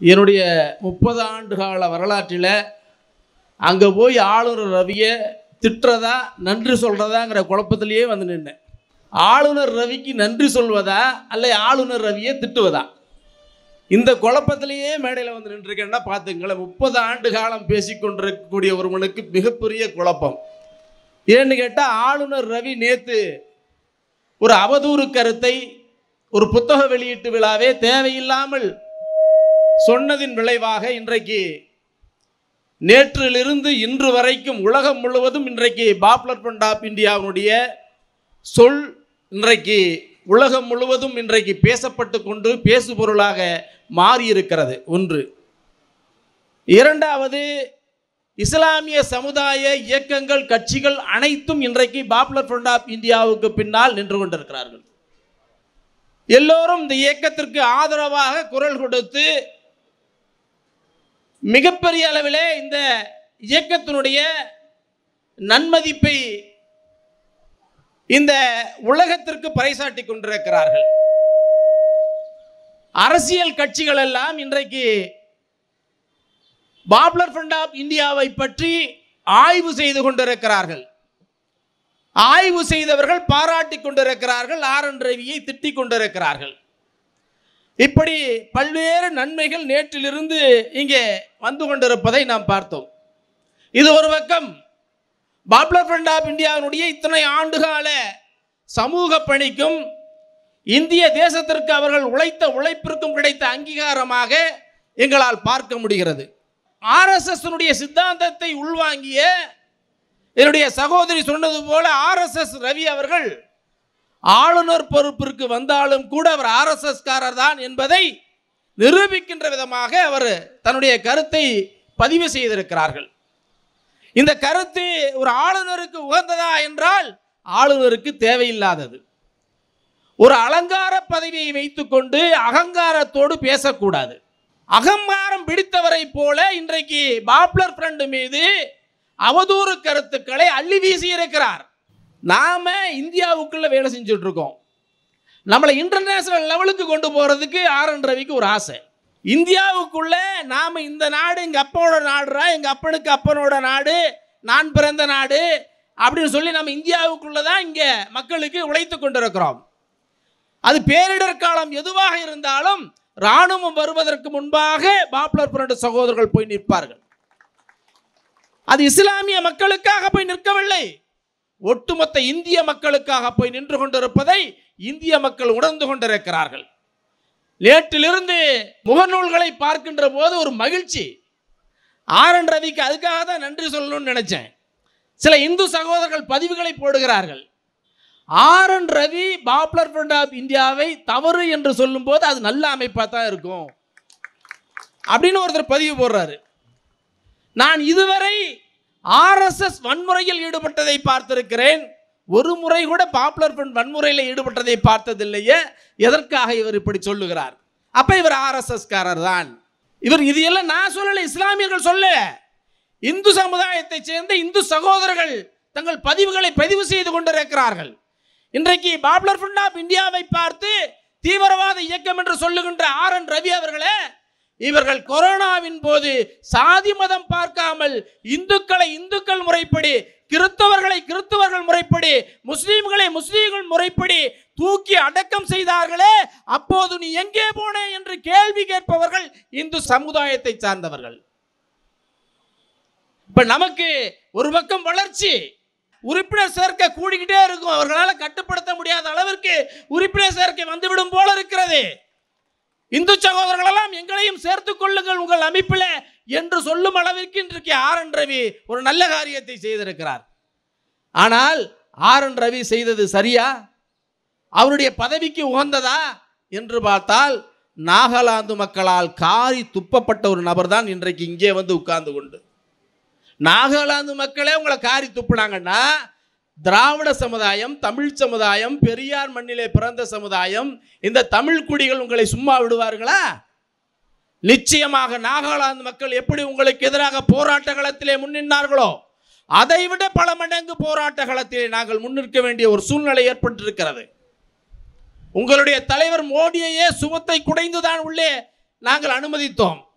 என்னுடைய முப்பது ஆண்டு கால வரலாற்றில் அங்கே போய் ஆளுநர் ரவியை திட்டுறதா நன்றி சொல்கிறதாங்கிற குழப்பத்திலேயே வந்து நின்னேன் ஆளுநர் ரவிக்கு நன்றி சொல்வதா அல்ல ஆளுநர் ரவியை திட்டுவதா இந்த குழப்பத்திலேயே மேடையில் வந்து நின்றுருக்கேன்னா பார்த்துங்களேன் முப்பது ஆண்டு காலம் பேசிக்கொண்டிருக்கக்கூடிய ஒருவனுக்கு மிகப்பெரிய குழப்பம் ஏன்னு கேட்டால் ஆளுநர் ரவி நேற்று ஒரு அவதூறு கருத்தை ஒரு புத்தக வெளியீட்டு விழாவே தேவையில்லாமல் சொன்னதின் விளைவாக இன்றைக்கு நேற்றிலிருந்து இன்று வரைக்கும் உலகம் முழுவதும் இன்றைக்கு பாப்புலர் ஃப்ரண்ட் ஆஃப் இந்தியாவினுடைய சொல் இன்றைக்கு உலகம் முழுவதும் இன்றைக்கு பேசப்பட்டு கொண்டு பேசுபொருளாக மாறியிருக்கிறது ஒன்று இரண்டாவது இஸ்லாமிய சமுதாய இயக்கங்கள் கட்சிகள் அனைத்தும் இன்றைக்கு பாப்புலர் ஃப்ரண்ட் ஆஃப் இந்தியாவுக்கு பின்னால் நின்று கொண்டிருக்கிறார்கள் எல்லோரும் இந்த இயக்கத்திற்கு ஆதரவாக குரல் கொடுத்து மிகப்பெரிய அளவிலே இந்த இயக்கத்தினுடைய நன்மதிப்பை இந்த உலகத்திற்கு பறைசாட்டி கொண்டிருக்கிறார்கள் அரசியல் கட்சிகள் எல்லாம் இன்றைக்கு பாப்புலர் ஃப்ரண்ட் ஆஃப் இந்தியாவை பற்றி ஆய்வு செய்து கொண்டிருக்கிறார்கள் ஆய்வு செய்தவர்கள் பாராட்டி கொண்டிருக்கிறார்கள் ஆர் என் ரவியை திட்டிக் கொண்டிருக்கிறார்கள் இப்படி பல்வேறு நன்மைகள் நேற்றிலிருந்து இங்கே வந்து கொண்டிருப்பதை நாம் பார்த்தோம் இது ஒரு பக்கம் பாப்புலர் ஃப்ரண்ட் ஆஃப் இந்தியாவினுடைய இத்தனை ஆண்டுகால சமூக பணிக்கும் இந்திய தேசத்திற்கு அவர்கள் உழைத்த உழைப்பிற்கும் கிடைத்த அங்கீகாரமாக எங்களால் பார்க்க முடிகிறது ஆர்எஸ்எஸ் சித்தாந்தத்தை உள்வாங்கிய என்னுடைய சகோதரி சொன்னது போல ஆர்எஸ்எஸ் ரவி அவர்கள் ஆளுநர் பொறுப்பிற்கு வந்தாலும் கூட அவர் ஆர்எஸ்எஸ் காரர் தான் என்பதை நிரூபிக்கின்ற விதமாக அவர் தன்னுடைய கருத்தை பதிவு செய்திருக்கிறார்கள் இந்த கருத்து ஒரு ஆளுநருக்கு உகந்ததா என்றால் ஆளுநருக்கு தேவையில்லாதது ஒரு அலங்கார பதவியை வைத்துக்கொண்டு அகங்காரத்தோடு பேசக்கூடாது அகங்காரம் பிடித்தவரை போல இன்றைக்கு பாப்புலர் ஃப்ரண்ட் மீது அவதூறு கருத்துக்களை அள்ளி வீசி இருக்கிறார் நாம இந்தியாவுக்குள்ள வேலை செஞ்சுட்டு இருக்கோம் நம்மளை இன்டர்நேஷனல் லெவலுக்கு கொண்டு போறதுக்கு ஆர் என் ரவிக்கு ஒரு ஆசை இந்தியாவுக்குள்ள நாம இந்த நாடு எங்க அப்பாவோட நாடுறா எங்க அப்பனுக்கு அப்பனோட நாடு நான் பிறந்த நாடு அப்படின்னு சொல்லி நம்ம இந்தியாவுக்குள்ள தான் இங்க மக்களுக்கு உழைத்து கொண்டிருக்கிறோம் அது பேரிடர் காலம் எதுவாக இருந்தாலும் இராணுவம் வருவதற்கு முன்பாக பாப்புலர் ஃப்ரண்ட் சகோதரர்கள் போய் நிற்பார்கள் அது இஸ்லாமிய மக்களுக்காக போய் நிற்கவில்லை ஒட்டுமொத்த இந்திய மக்களுக்காக போய் நின்று கொண்டிருப்பதை இந்திய மக்கள் உணர்ந்து கொண்டிருக்கிறார்கள் நேற்றிலிருந்து முகநூல்களை பார்க்கின்ற போது ஒரு மகிழ்ச்சி ஆர் என் ரவிக்கு அதுக்காக தான் நன்றி சொல்லணும்னு நினைச்சேன் சில இந்து சகோதரர்கள் பதிவுகளை போடுகிறார்கள் R N Ravi popular front of இந்தியாவை தவறு என்று சொல்லும்போது அது நல்ல அமைப்பாக தான் இருக்கும் அப்படின்னு ஒருத்தர் பதிவு போடுறாரு நான் இதுவரை ஆர்எஸ்எஸ் வன்முறையில் ஈடுபட்டதை பார்த்திருக்கிறேன் ஒரு முறை கூட பாப்புலர் ஃப்ரண்ட் வன்முறையில் ஈடுபட்டதை பார்த்ததில்லையே எதற்காக இவர் இப்படி சொல்லுகிறார் அப்ப இவர் ஆர்எஸ்எஸ் காரர் தான் இவர் இது எல்லாம் நான் சொல்லல இஸ்லாமியர்கள் சொல்ல இந்து சமுதாயத்தை சேர்ந்த இந்து சகோதரர்கள் தங்கள் பதிவுகளை பதிவு செய்து கொண்டிருக்கிறார்கள் இன்றைக்கு பாப்புலர் ஃப்ரண்ட் ஆஃப் இந்தியாவை பார்த்து தீவிரவாத இயக்கம் என்று சொல்லுகின்ற ஆர் என் ரவி அவர்களே இவர்கள் கொரோனாவின் போது சாதி மதம் பார்க்காமல் இந்துக்களை இந்துக்கள் முறைப்படி கிறிஸ்தவர்களை கிறிஸ்தவர்கள் முறைப்படி முஸ்லீம்களை முஸ்லீம்கள் முறைப்படி தூக்கி அடக்கம் செய்தார்களே அப்போது நீ எங்கே போனே என்று கேள்வி கேட்பவர்கள் இந்து சமுதாயத்தை சார்ந்தவர்கள் இப்ப நமக்கு ஒரு பக்கம் வளர்ச்சி உறுப்பினர் சேர்க்கை கூடிக்கிட்டே இருக்கும் அவர்களால் கட்டுப்படுத்த முடியாத அளவிற்கு உறுப்பினர் சேர்க்கை வந்துவிடும் போல இருக்கிறது இந்து சகோதரர்கள் எல்லாம் எங்களையும் சேர்த்துக் கொள்ளுங்கள் உங்கள் அமைப்பில் என்று சொல்லும் அளவிற்கு இன்றைக்கு ஆர் என் ரவி ஒரு நல்ல காரியத்தை செய்திருக்கிறார் ஆனால் ஆர் என் ரவி செய்தது சரியா அவருடைய பதவிக்கு உகந்ததா என்று பார்த்தால் நாகாலாந்து மக்களால் காரி துப்பப்பட்ட ஒரு நபர் தான் இன்றைக்கு இங்கே வந்து உட்கார்ந்து கொண்டு நாகாலாந்து மக்களே உங்களை காரி துப்புனாங்கன்னா திராவிட சமுதாயம் தமிழ் சமுதாயம் பெரியார் மண்ணிலே பிறந்த சமுதாயம் இந்த தமிழ் குடிகள் உங்களை சும்மா விடுவார்களா நிச்சயமாக நாகாலாந்து மக்கள் எப்படி உங்களுக்கு எதிராக போராட்ட களத்திலே முன்னின்னார்களோ அதைவிட பல மடங்கு போராட்ட களத்திலே நாங்கள் முன்னிற்க வேண்டிய ஒரு சூழ்நிலை ஏற்பட்டிருக்கிறது உங்களுடைய தலைவர் மோடியையே சுவத்தை குடைந்துதான் உள்ளே நாங்கள் அனுமதித்தோம்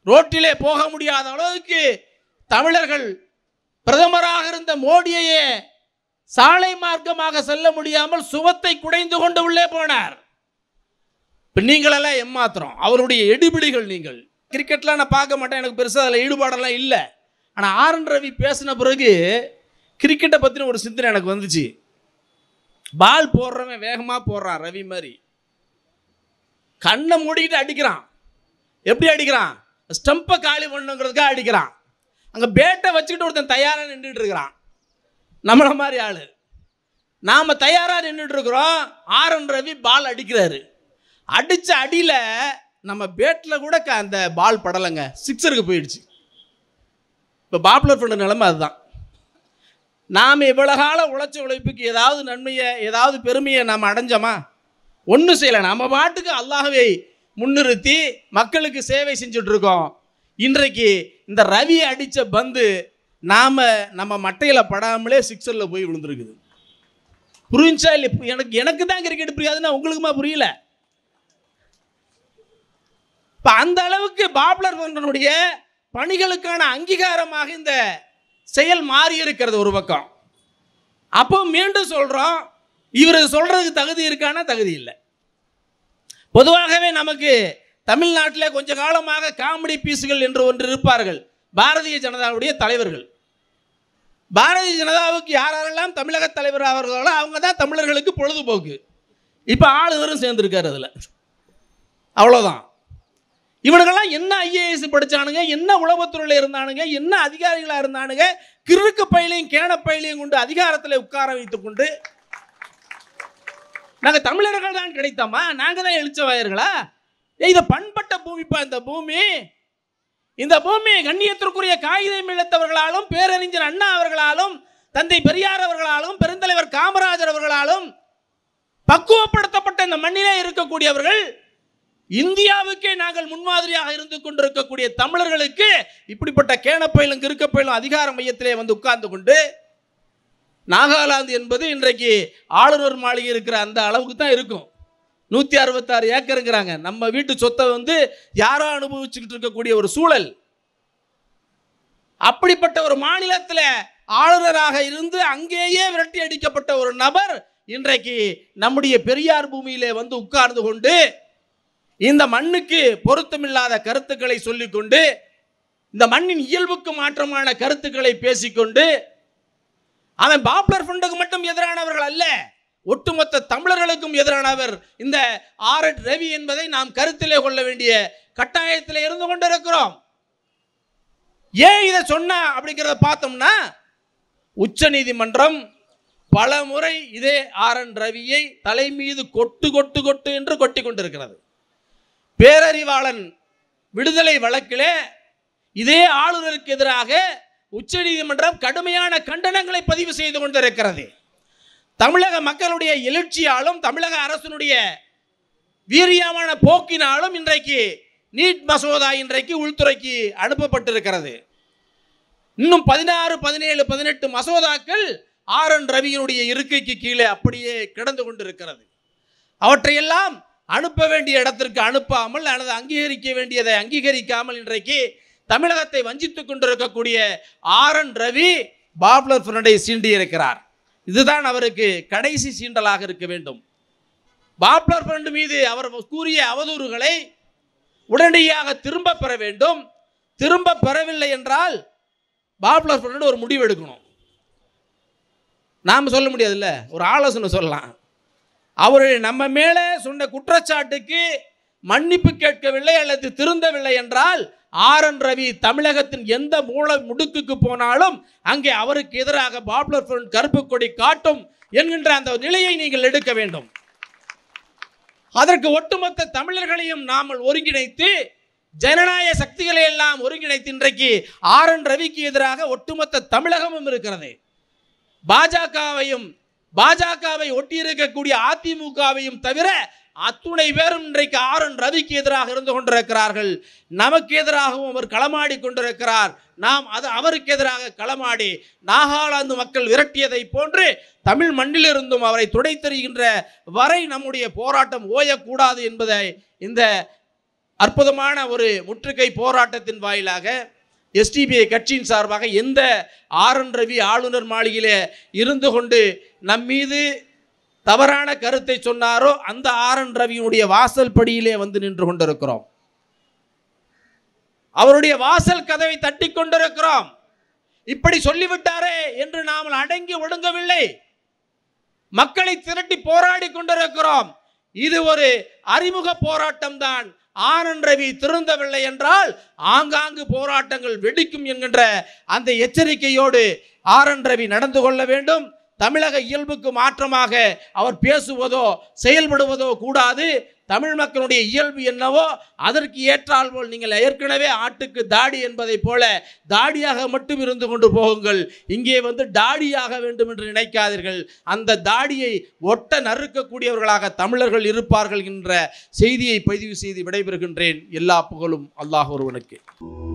ரோட்டிலே போக முடியாத அளவுக்கு தமிழர்கள் பிரதமராக இருந்த மோடியையே சாலை மார்க்கமாக செல்ல முடியாமல் சுவத்தை குடைந்து கொண்டு உள்ளே போனார் இப்போ நீங்களெல்லாம் ஏமாத்திரம் அவருடைய எடுபிடிகள் நீங்கள் கிரிக்கெட்லாம் நான் பார்க்க மாட்டேன் எனக்கு பெருசாக அதில் ஈடுபாடெல்லாம் இல்லை ஆனால் ஆர்என் ரவி பேசின பிறகு கிரிக்கெட்டை பற்றின ஒரு சிந்தனை எனக்கு வந்துச்சு பால் போடுறவன் வேகமாக போடுறான் ரவி மாதிரி கண்ணை மூடிக்கிட்டு அடிக்கிறான் எப்படி அடிக்கிறான் ஸ்டம்பை காலி பண்ணுங்கிறதுக்காக அடிக்கிறான் அங்கே பேட்டை வச்சுக்கிட்டு ஒருத்தன் தயாராக நின்றுட்டு இருக்கிறான் நம்மளை மாதிரி ஆள் நாம் தயாராக நின்றுட்டு இருக்கிறோம் ஆர்என் ரவி பால் அடிக்கிறாரு அடித்த அடியில் நம்ம பேட்டில் கூட க- அந்த பால் படலைங்க சிக்ஸருக்கு போயிடுச்சு இப்போ பாப்புலர் ஃப்ரெண்டு நிலைமை அதுதான் நாம் இவ்வளோ கால உழைச்ச உழைப்புக்கு ஏதாவது நன்மையை ஏதாவது பெருமையை நாம் அடைஞ்சோமா ஒன்றும் செய்யலை நம்ம பாட்டுக்கு அல்லாஹ்வை முன்னிறுத்தி மக்களுக்கு சேவை செஞ்சுட்டு இருக்கோம் இன்றைக்கு இந்த ரவி அடித்த பந்து நாம் நம்ம மட்டையில் படாமலே சிக்ஸரில் போய் விழுந்துருக்குது புரிஞ்சா இல்லை எனக்கு எனக்கு தான் கிரிக்கெட் புரியாதுன்னா உங்களுக்குமா புரியல இப்போ அந்த அளவுக்கு பாப்புலர் ஃபண்டனுடைய பணிகளுக்கான அங்கீகாரமாக இந்த செயல் மாறி இருக்கிறது ஒரு பக்கம் அப்போ மீண்டும் சொல்கிறோம் இவர் சொல்கிறதுக்கு தகுதி இருக்கானா தகுதி இல்லை பொதுவாகவே நமக்கு தமிழ்நாட்டில் கொஞ்ச காலமாக காமெடி பீஸுகள் என்று ஒன்று இருப்பார்கள் பாரதிய ஜனதாவுடைய தலைவர்கள் பாரதிய ஜனதாவுக்கு யாரெல்லாம் தமிழக தலைவர் அவர்களோ அவங்க தான் தமிழர்களுக்கு பொழுதுபோக்கு இப்போ ஆளுநரும் சேர்ந்துருக்காரு அதில் அவ்வளோதான் இவனுங்கெல்லாம் என்ன ஐஏஎஸ் படிச்சானுங்க என்ன உளவுத்துறையில் இருந்தானுங்க என்ன அதிகாரிகளாக இருந்தானுங்க கிறுக்கு பயிலையும் கேன பயிலையும் கொண்டு அதிகாரத்தில் உட்கார வைத்துக் கொண்டு நாங்கள் தமிழர்கள் தான் கிடைத்தோமா நாங்கள் தான் எழுச்சவாயர்களா ஏய், இது பண்பட்ட பூமிப்பா இந்த பூமி இந்த பூமி கண்ணியத்திற்குரிய காகிதம் இழத்தவர்களாலும் பேரறிஞர் அண்ணா அவர்களாலும் தந்தை பெரியார் அவர்களாலும் பெருந்தலைவர் காமராஜர் அவர்களாலும் பக்குவப்படுத்தப்பட்ட இந்த மண்ணிலே இருக்கக்கூடியவர்கள் இந்தியாவுக்கே நாங்கள் முன்மாதிரியாக இருந்து கொண்டிருக்கக்கூடிய தமிழர்களுக்கு இப்படிப்பட்ட கேனப்பயிலும் கிறுக்கப்பயிலும் அதிகார மையத்திலே வந்து உட்கார்ந்து கொண்டு நாகாலாந்து என்பது இன்றைக்கு ஆளுநர் மாளிகை இருக்கிற அந்த அளவுக்கு தான் இருக்கும் நூற்றி அறுபத்தாறு ஏக்கருங்கிறாங்க நம்ம வீட்டு சொத்தை வந்து யாரோ அனுபவிச்சுக்கிட்டு இருக்கக்கூடிய ஒரு சூழல் அப்படிப்பட்ட ஒரு மாநிலத்தில் ஆளுநராக இருந்து அங்கேயே விரட்டி அடிக்கப்பட்ட ஒரு நபர் இன்றைக்கு நம்முடைய பெரியார் பூமியிலே வந்து உட்கார்ந்து கொண்டு இந்த மண்ணுக்கு பொருத்தமில்லாத கருத்துக்களை சொல்லிக்கொண்டு இந்த மண்ணின் இயல்புக்கு மாற்றமான கருத்துக்களை பேசிக்கொண்டு அவன் பாப்புலர் ஃப்ரண்டுக்கு மட்டும் எதிரானவர்கள் அல்ல ஒட்டுமொத்த தமிழர்களுக்கும் எதிரானவர் இந்த ஆர் எட் ரவி என்பதை நாம் கருத்திலே கொள்ள வேண்டிய கட்டாயத்தில் இருந்து கொண்டிருக்கிறோம் ஏன் இதை சொன்னா அப்படிங்கிறத பார்த்தோம்னா உச்சநீதிமன்றம் பல முறை இதே ஆர் என் ரவியை தலை மீது கொட்டு கொட்டு கொட்டு என்று கொட்டி கொண்டிருக்கிறது பேரறிவாளன் விடுதலை வழக்கிலே இதே ஆளுநருக்கு எதிராக உச்சநீதிமன்றம் கடுமையான கண்டனங்களை பதிவு செய்து கொண்டிருக்கிறது தமிழக மக்களுடைய எழுச்சியாலும் தமிழக அரசினுடைய வீரியமான போக்கினாலும் இன்றைக்கு நீட் மசோதா இன்றைக்கு உள்துறைக்கு அனுப்பப்பட்டிருக்கிறது இன்னும் பதினாறு பதினேழு பதினெட்டு மசோதாக்கள் ஆர் என் ரவியினுடைய இருக்கைக்கு கீழே அப்படியே கிடந்து கொண்டிருக்கிறது அவற்றையெல்லாம் அனுப்ப வேண்டிய இடத்திற்கு அனுப்பாமல் அல்லது அங்கீகரிக்க வேண்டியதை அங்கீகரிக்காமல் இன்றைக்கு தமிழகத்தை வஞ்சித்துக் கொண்டிருக்கக்கூடிய ஆர் என் ரவி பாப்புலர் ஃப்ரண்டை சீண்டியிருக்கிறார் இதுதான் அவருக்கு கடைசி சீண்டலாக இருக்க வேண்டும் பாப்புலர் ஃப்ரண்ட் மீது அவர் கூறிய அவதூறுகளை உடனடியாக திரும்ப பெற வேண்டும் திரும்ப பெறவில்லை என்றால் பாப்புலர் ஃப்ரண்ட் ஒரு முடிவு எடுக்கணும் நாம் சொல்ல முடியாதுல்ல ஒரு ஆலோசனை சொல்லலாம் அவர் நம்ம மேலே சொன்ன குற்றச்சாட்டுக்கு மன்னிப்பு கேட்கவில்லை அல்லது திருந்தவில்லை என்றால் ஆர் என் ரவி தமிழகத்தின் எந்த மூல முடுக்குக்கு போனாலும் அங்கே அவருக்கு எதிராக பாப்புலர் ஃப்ரண்ட் கருப்பு கொடி காட்டும் என்கின்ற அந்த நிலையை நீங்கள் எடுக்க வேண்டும் அதற்கு ஒட்டுமொத்த தமிழர்களையும் நாமல் ஒருங்கிணைத்து ஜனநாயக சக்திகளை எல்லாம் ஒருங்கிணைத்து இன்றைக்கு ஆர் என் ரவிக்கு எதிராக ஒட்டுமொத்த தமிழகமும் இருக்கிறது பாஜகவையும் பாஜகவை ஒட்டியிருக்கக்கூடிய அதிமுகவையும் தவிர அத்துணை பேரும் இன்றைக்கு ஆர் என் ரவிக்கு எதிராக இருந்து கொண்டிருக்கிறார்கள் நமக்கு எதிராகவும் அவர் களமாடி கொண்டிருக்கிறார் நாம் அது அவருக்கு எதிராக களமாடி நாகாலாந்து மக்கள் விரட்டியதை போன்று தமிழ் மண்ணிலிருந்தும் அவரை துடைத்தெறிகின்ற வரை நம்முடைய போராட்டம் ஓயக்கூடாது என்பதை இந்த அற்புதமான ஒரு முற்றுகை போராட்டத்தின் வாயிலாக எஸ்டிபிஐ கட்சியின் சார்பாக எந்த ஆர் என் ரவி ஆளுநர் மாளிகையிலே இருந்து கொண்டு நம் மீது தவறான கருத்தை சொன்னாரோ அந்த ஆர் என் ரவியினுடைய வாசல் படியிலே வந்து நின்று கொண்டிருக்கிறோம் அவருடைய வாசல் கதவை தட்டி கொண்டிருக்கிறோம் இப்படி சொல்லிவிட்டாரே என்று நாம் அடங்கி ஒடுங்கவில்லை மக்களை திரட்டி போராடி கொண்டிருக்கிறோம் இது ஒரு அறிமுக போராட்டம் தான் ஆனந்த் ரவி திருந்தவில்லை என்றால் ஆங்காங்கு போராட்டங்கள் வெடிக்கும் என்கின்ற அந்த எச்சரிக்கையோடு ஆர் ரவி நடந்து கொள்ள வேண்டும் தமிழக இயல்புக்கு மாற்றமாக அவர் பேசுவதோ செயல்படுவதோ கூடாது தமிழ் மக்களுடைய இயல்பு என்னவோ அதற்கு ஏற்றால் போல் நீங்கள் ஏற்கனவே ஆட்டுக்கு தாடி என்பதைப் போல தாடியாக மட்டும் இருந்து கொண்டு போகுங்கள் இங்கே வந்து தாடியாக வேண்டும் என்று நினைக்காதீர்கள் அந்த தாடியை ஒட்ட நறுக்கக்கூடியவர்களாக தமிழர்கள் இருப்பார்கள் என்ற செய்தியை பதிவு செய்து விடைபெறுகின்றேன் எல்லா புகழும் அல்லாஹ் ஒருவனுக்கு